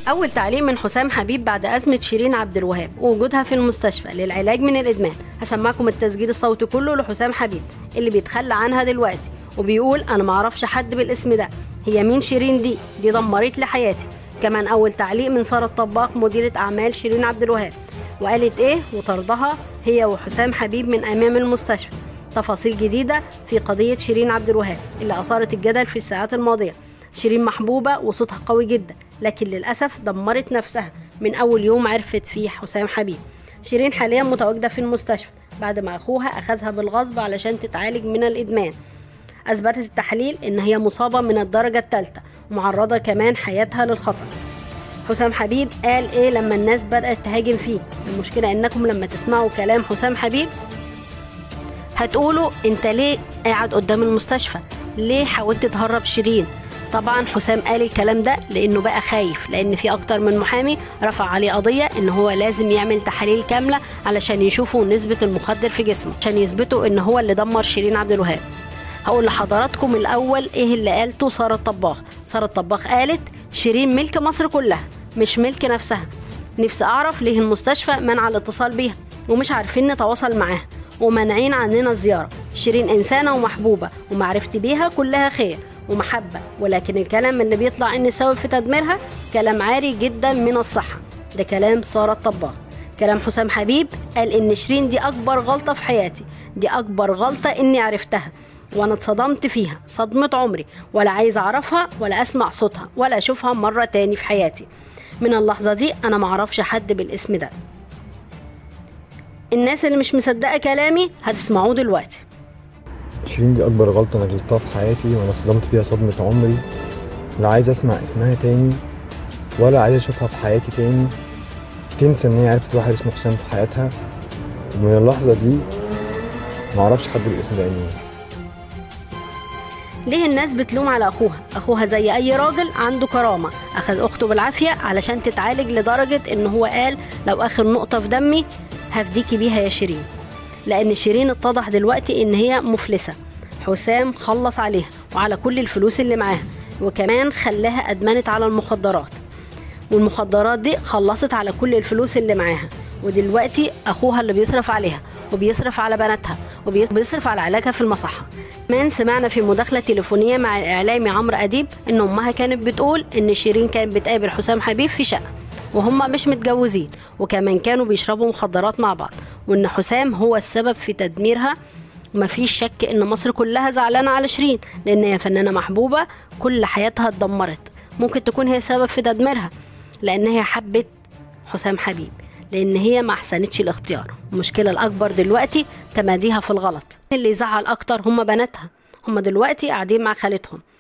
أول تعليق من حسام حبيب بعد أزمة شيرين عبد الوهاب ووجودها في المستشفى للعلاج من الإدمان هسمعكم التسجيل الصوتي كله لحسام حبيب اللي بيتخلى عنها دلوقتي وبيقول أنا معرفش حد بالاسم ده هي مين شيرين دي دي دمرت لي حياتي كمان أول تعليق من سارة طباخ مديرة أعمال شيرين عبد الوهاب وقالت إيه وطردها هي وحسام حبيب من أمام المستشفى تفاصيل جديدة في قضية شيرين عبد الوهاب اللي أثارت الجدل في الساعات الماضية شيرين محبوبة وصوتها قوي جدا لكن للأسف دمرت نفسها من أول يوم عرفت فيه حسام حبيب شيرين حاليا متواجدة في المستشفى بعد ما أخوها أخذها بالغصب علشان تتعالج من الإدمان أثبتت التحليل إن هي مصابة من الدرجة الثالثة ومعرضة كمان حياتها للخطر حسام حبيب قال إيه لما الناس بدأت تهاجم فيه المشكلة إنكم لما تسمعوا كلام حسام حبيب هتقولوا انت ليه قاعد قدام المستشفى ليه حاولت تهرب شيرين طبعا حسام قال الكلام ده لانه بقى خايف لان في اكتر من محامي رفع عليه قضيه ان هو لازم يعمل تحاليل كامله علشان يشوفوا نسبه المخدر في جسمه عشان يثبتوا ان هو اللي دمر شيرين عبد الوهاب هقول لحضراتكم الاول ايه اللي قالته ساره الطباخ ساره الطباخ قالت شيرين ملك مصر كلها مش ملك نفسها نفسي اعرف ليه المستشفى منع الاتصال بيها ومش عارفين نتواصل معاها ومانعين عننا الزيارة شيرين إنسانة ومحبوبة ومعرفتي بيها كلها خير ومحبة ولكن الكلام اللي بيطلع إن السبب في تدميرها كلام عاري جدا من الصحة ده كلام سارة الطباخ كلام حسام حبيب قال إن شيرين دي أكبر غلطة في حياتي دي أكبر غلطة إني عرفتها وأنا اتصدمت فيها صدمة عمري ولا عايز أعرفها ولا أسمع صوتها ولا أشوفها مرة تاني في حياتي من اللحظة دي أنا معرفش حد بالاسم ده الناس اللي مش مصدقه كلامي هتسمعوه دلوقتي شيرين دي اكبر غلطه انا غلطتها في حياتي وانا اتصدمت فيها صدمه عمري لا عايز اسمع اسمها تاني ولا عايز اشوفها في حياتي تاني تنسى ان هي عرفت واحد اسمه حسام في حياتها ومن اللحظه دي معرفش حد بالاسم ده مين ليه الناس بتلوم على اخوها اخوها زي اي راجل عنده كرامه اخذ اخته بالعافيه علشان تتعالج لدرجه ان هو قال لو اخر نقطه في دمي هفديكي بيها يا شيرين لان شيرين اتضح دلوقتي ان هي مفلسه حسام خلص عليها وعلى كل الفلوس اللي معاها وكمان خلاها ادمنت على المخدرات والمخدرات دي خلصت على كل الفلوس اللي معاها ودلوقتي اخوها اللي بيصرف عليها وبيصرف على بناتها وبيصرف على علاجها في المصحة كمان سمعنا في مداخلة تليفونية مع الإعلامي عمرو أديب إن أمها كانت بتقول إن شيرين كانت بتقابل حسام حبيب في شقة وهما مش متجوزين وكمان كانوا بيشربوا مخدرات مع بعض وإن حسام هو السبب في تدميرها ومفيش شك إن مصر كلها زعلانة على شيرين لأن هي فنانة محبوبة كل حياتها اتدمرت ممكن تكون هي سبب في تدميرها لأن هي حبت حسام حبيب لان هي ما احسنتش الاختيار المشكله الاكبر دلوقتي تماديها في الغلط اللي يزعل اكتر هم بناتها هم دلوقتي قاعدين مع خالتهم